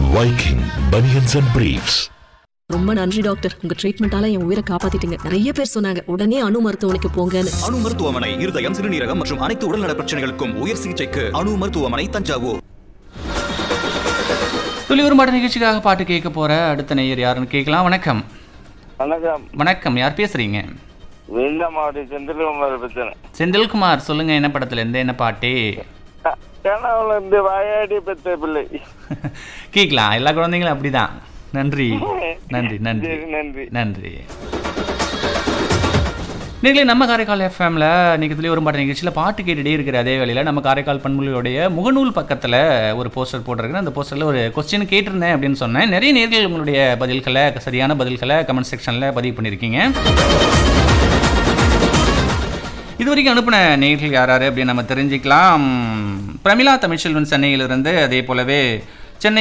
Viking Bunions and Briefs. ரொம்ப நன்றி doctor உங்க ட்ரீட்மெண்டால என் உயிரை காப்பாத்திட்டீங்க நிறைய பேர் சொன்னாங்க உடனே அணு மருத்துவமனைக்கு போங்கன்னு அணு மருத்துவமனை இருதயம் சிறுநீரகம் மற்றும் அனைத்து உடல்நல பிரச்சனைகளுக்கும் உயர் சிகிச்சைக்கு அணு மருத்துவமனை தஞ்சாவூர் துளியூர் மாட நிகழ்ச்சிக்காக பாட்டு கேட்க போற அடுத்த நேயர் யாருன்னு கேட்கலாம் வணக்கம் வணக்கம் வணக்கம் யார் பேசுறீங்க வெள்ள மாவட்ட செந்தில்குமார் பிரச்சனை செந்தில்குமார் சொல்லுங்க என்ன படத்துல இருந்து என்ன பாட்டு கனவுல இருந்து வாயாடி பெற்ற பிள்ளை கேட்கலாம் எல்லா குழந்தைங்களும் அப்படிதான் நன்றி நன்றி நன்றி சரி, நன்றி நன்றி நீங்களே நம்ம காரைக்கால் எஃப்எம்ல இன்னைக்கு துளி ஒரு பாட்டு நிகழ்ச்சியில் பாட்டு கேட்டுட்டே இருக்கிற அதே வேளையில் நம்ம காரைக்கால் பண்புலியோடைய முகநூல் பக்கத்தில் ஒரு போஸ்டர் போட்டிருக்கேன் அந்த போஸ்டரில் ஒரு கொஸ்டின் கேட்டிருந்தேன் அப்படின்னு சொன்னேன் நிறைய நேர்கள் உங்களுடைய பதில்களை சரியான பதில்களை கமெண்ட் செக்ஷனில் பதிவு பண்ணியிருக்கீங்க இது வரைக்கும் அனுப்பின நேர்கள் யார் யார் அப்படின்னு நம்ம தெரிஞ்சுக்கலாம் பிரமிளா தமிழ்ச்செல்வன் சென்னையிலிருந்து அதே போலவே